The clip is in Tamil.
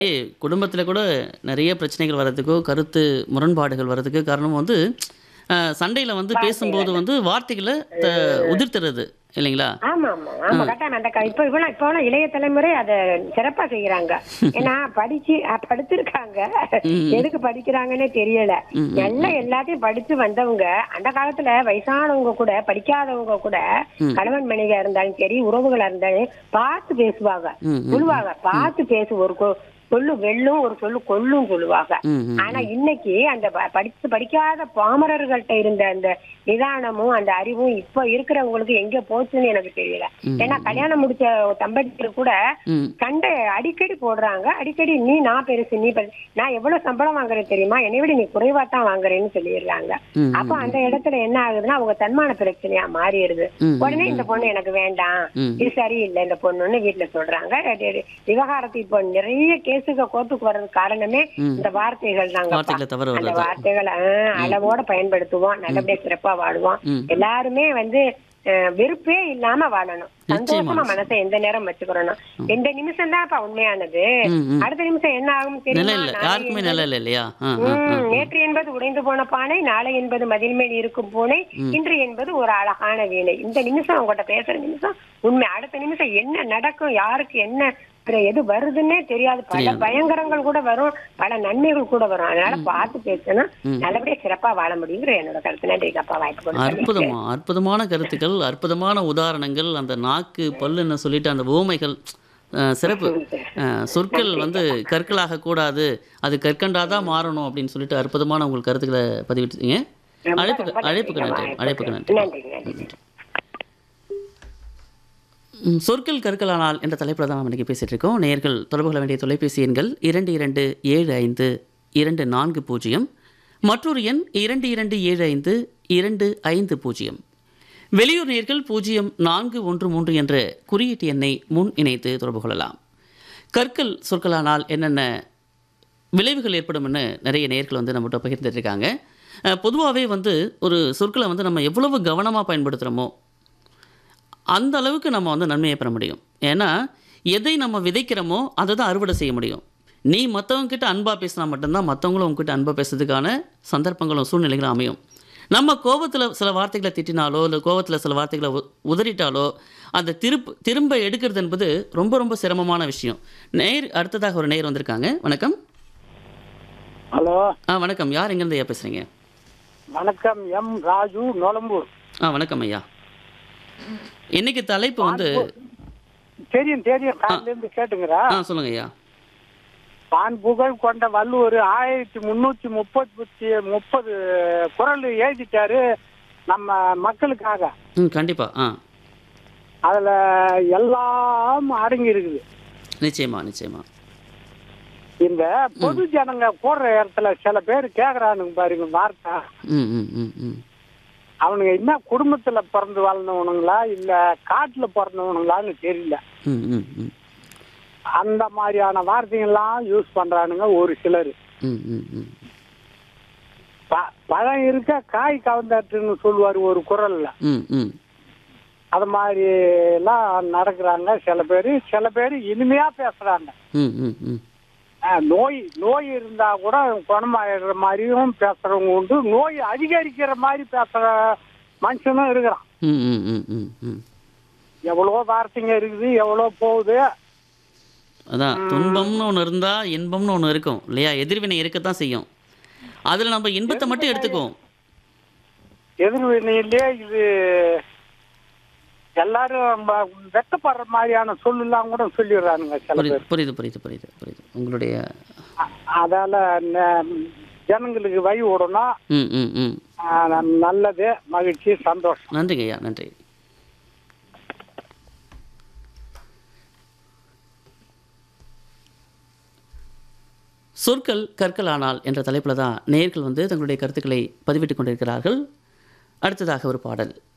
குடும்பத்தில் கூட நிறைய பிரச்சனைகள் வர்றதுக்கோ கருத்து முரண்பாடுகள் வர்றதுக்கு காரணம் வந்து சண்டையில் வந்து பேசும்போது வந்து வார்த்தைகளை த- உதிர்த்துறது இல்லைங்களா ஆமா ஆமா ஆமா கரெக்டான அந்த க- இப்ப இவ்வளவு இப்ப உள்ள இளைய தலைமுறை அத சிறப்பா செய்யறாங்க ஏன்னா படிச்சு அஹ், படிச்சிருக்காங்க எதுக்கு படிக்கிறாங்கன்னே தெரியல எல்லாம் எல்லாத்தையும் படிச்சு வந்தவங்க அந்த காலத்துல வயசானவங்க கூட படிக்காதவங்க கூட கணவன் மனைவியா இருந்தாலும் சரி உறவுகளா இருந்தாலும் பார்த்து பேசுவாங்க ம், ம். சொல்லுவாங்க பார்த்து பேசு ஒரு கொ- சொல்லு வெல்லும் ஒரு சொல்லு கொல்லும் சொல்லுவாங்க ம், ம். ஆனா இன்னைக்கு அந்த ப- படிச்சு படிக்காத பாமரர்கள்ட்ட இருந்த அந்த நிதானமும் அந்த அறிவும் இப்ப இருக்கிறவங்களுக்கு எங்க போச்சுன்னு எனக்கு தெரியல ஏன்னா கல்யாணம் முடிச்ச தம்பதிகள் கூட ம் சண்டை அடிக்கடி போடுறாங்க அடிக்கடி நீ நான் பெருசு நீ பெருசு நான் எவ்வளவு சம்பளம் வாங்குறேன் தெரியுமா என்னை விட நீ குறைவா தான் வாங்குறேன்னு சொல்லிடுறாங்க ம், அப்ப அந்த இடத்துல என்ன ஆகுதுன்னா அவங்க தன்மான பிரச்சனையா மாறிடுது ம், உடனே இந்த பொண்ணு எனக்கு வேண்டாம் ம். இது சரியில்லை இந்த பொண்ணுன்னு வீட்டுல சொல்றாங்க அது- அது விவகாரத்து இப்போ நிறைய கேஸுக்கு கோர்ட்டுக்கு வர்றதுக்கு காரணமே இந்த வார்த்தைகள் தாங்க வார்த்தைகளை தவற அந்த வர்றது வார்த்தைகளை ஆஹ், அளவோட பயன்படுத்துவோம் நல்லபடியா சிறப்பா வாழுவோம் ம். எல்லாருமே வந்து அஹ், வெறுப்பே இல்லாம வாழணும் நிச்சயமா. சந்தோஷமா மனசை எந்த நேரம் வச்சுக்கிறணும் இந்த நிமிஷம் தான்ப்பா உண்மையானது ம், ம். அடுத்த நிமிஷம் என்ன ஆகும் நிலை தெரியுமா இல்லை நாளை யாருக்குமே என்பது- நிலை இல்லை இல்லையா ஆ ஆ ஆ ம், நேற்று என்பது உடைந்து போன பானை நாளை என்பது மதில் மேல் இருக்கும் பூனை இன்று என்பது ஒரு அழகான வீணை இந்த நிமிஷம் உங்ககிட்ட பேசுற நிமிஷம் உண்மை அடுத்த நிமிஷம் என்ன நடக்கும் யாருக்கு என்ன அப்புறம் எது வருதுன்னே தெரியாது பல பயங்கரங்கள் கூட வரும் பல நன்மைகள் கூட வரும் அதனால பார்த்து பேசணும் நல்லபடியா சிறப்பா வாழ முடியுங்கிற என்னோட கருத்து நன்றி அப்பா வாய்ப்பு கொடுத்ததுக்கு. அற்புதமா அற்புதமான கருத்துக்கள் அற்புதமான உதாரணங்கள் அந்த நாக்கு பல்லுன்னு சொல்லிட்டு அந்த ஓமைகள் அஹ், சிறப்பு அஹ், சொற்கள் வந்து கற்களாக கூடாது அது கற்கண்டாதான் மாறணும் அப்படின்னு சொல்லிட்டு அற்புதமான உங்கள் கருத்துக்களை பதிவிட்டீங்க ரொம்ப, அழைப்புக்கு ரொம்ப அழைப்புக்கு நன்றிங்க, நன்றி வாய்ப்பு அழைப்புக்கு நன்றி நன்றி நன்றி ம், சொற்கள் கற்களானால் என்ற தலைப்பில் தான் நம்ம இன்றைக்கி பேசிகிட்டு இருக்கோம் நேர்கள் தொடர்பு கொள்ள வேண்டிய தொலைபேசி எண்கள் இரண்டு இரண்டு ஏழு ஐந்து இரண்டு நான்கு பூஜ்ஜியம் மற்றொரு எண் இரண்டு இரண்டு ஏழு ஐந்து இரண்டு ஐந்து பூஜ்ஜியம் வெளியூர் நேர்கள் பூஜ்ஜியம் நான்கு ஒன்று மூன்று என்ற குறியீட்டு எண்ணை முன் இணைத்து தொடர்பு கொள்ளலாம் கற்கள் சொற்களானால் என்னென்ன விளைவுகள் ஏற்படும்னு நிறைய நேர்கள் வந்து நம்மகிட்ட பகிர்ந்துட்டு இருக்காங்க பொதுவாகவே வந்து ஒரு சொற்களை வந்து நம்ம எவ்வளவு கவனமாக பயன்படுத்துகிறோமோ அந்த அளவுக்கு நம்ம வந்து நன்மையை பெற முடியும் ஏன்னா எதை நம்ம விதைக்கிறோமோ அதை தான் அறுவடை செய்ய முடியும் நீ மற்றவங்க கிட்ட அன்பாக பேசினா மட்டும்தான் மற்றவங்களும் உங்ககிட்ட அன்பாக பேசுறதுக்கான சந்தர்ப்பங்களும் சூழ்நிலைகளும் அமையும் நம்ம கோபத்தில் சில வார்த்தைகளை திட்டினாலோ இல்லை கோபத்தில் சில வார்த்தைகளை உ- உதறிட்டாலோ அந்த திருப்பு திரும்ப எடுக்கிறது என்பது ரொம்ப ரொம்ப சிரமமான விஷயம் நேர் அடுத்ததாக ஒரு நேர் வந்திருக்காங்க வணக்கம் ஹலோ ஆ வணக்கம் யார் எங்கேருந்து ஐயா பேசுகிறீங்க வணக்கம் எம் ராஜு நொலம்பூர் ஆ வணக்கம் ஐயா இன்னைக்கு தலைப்பு வந்து தெரியும் தெரியும் காலையில இருந்து கேட்டுங்கிறா ஆ சொல்லுங்க ஐயா பான் புகழ் கொண்ட வள்ளுவர் ஆயிரத்தி முன்னூத்தி முப்பத்தி முப்பது குரல் எழுதிட்டாரு நம்ம மக்களுக்காக ம் கண்டிப்பாக ஆ அதுல எல்லாம் அடங்கி இருக்குது நிச்சயமா நிச்சயமா இந்த பொது ஜனங்க போடுற இடத்துல சில பேர் கேக்குறானுங்க பாருங்க வார்த்தை ம் ம் ம் ம் அவனுங்க என்ன குடும்பத்துல பிறந்து வாழ்ந்தவனுங்களா இல்ல காட்டுல பிறந்தவனுங்களான்னு தெரியல ம் ம் ம் அந்த மாதிரியான வார்த்தைகள்லாம் யூஸ் பண்றானுங்க ஒரு சிலர் ம் ம் ம் ப- பழம் இருக்க காய் கவர்ந்தாட்டுன்னு சொல்லுவார் ஒரு குரல்ல ம் ம் அது மாதிரி எல்லாம் நடக்கிறாங்க சில பேர் சில பேர் இனிமையா பேசுறாங்க ம் ம் ம் அஹ், நோய் நோய் இருந்தா கூட குணமாயிடுற மாதிரியும் பேசுறவங்க உண்டு நோய் அதிகரிக்கிற மாதிரி பேசுற மனுஷனும் இருக்கிறான் ம் ம் ம் ம் ம் எவ்வளோ வார்த்தைங்க இருக்குது எவ்வளோ போகுது அதான் துன்பம்னு ஒன்று இருந்தால் இன்பம்னு ஒன்று இருக்கும் இல்லையா எதிர்வினை இருக்கத்தான் செய்யும் அதில் நம்ம இன்பத்தை மட்டும் எடுத்துக்குவோம் எதிர்வினையிலே இது எல்லாரும் ப- வெட்கப்படுற மாதிரியான சொல்லலாம் கூட சொல்லிடுறானுங்க சில புரியுது பேர் புரியுது புரியுது புரியுது புரியுது உங்களுடைய அ- அதால ந- ஜனங்களுக்கு வழி விடணும் ம் ம் ம் ஆ, நல்லது மகிழ்ச்சி சந்தோஷம் நன்றிங்க ஐயா நன்றி சொற்கள் கற்களானால் என்ற தலைப்பில் தான் நேர்கள் வந்து தங்களுடைய கருத்துக்களை பதிவிட்டுக் கொண்டிருக்கிறார்கள் அடுத்ததாக ஒரு பாடல்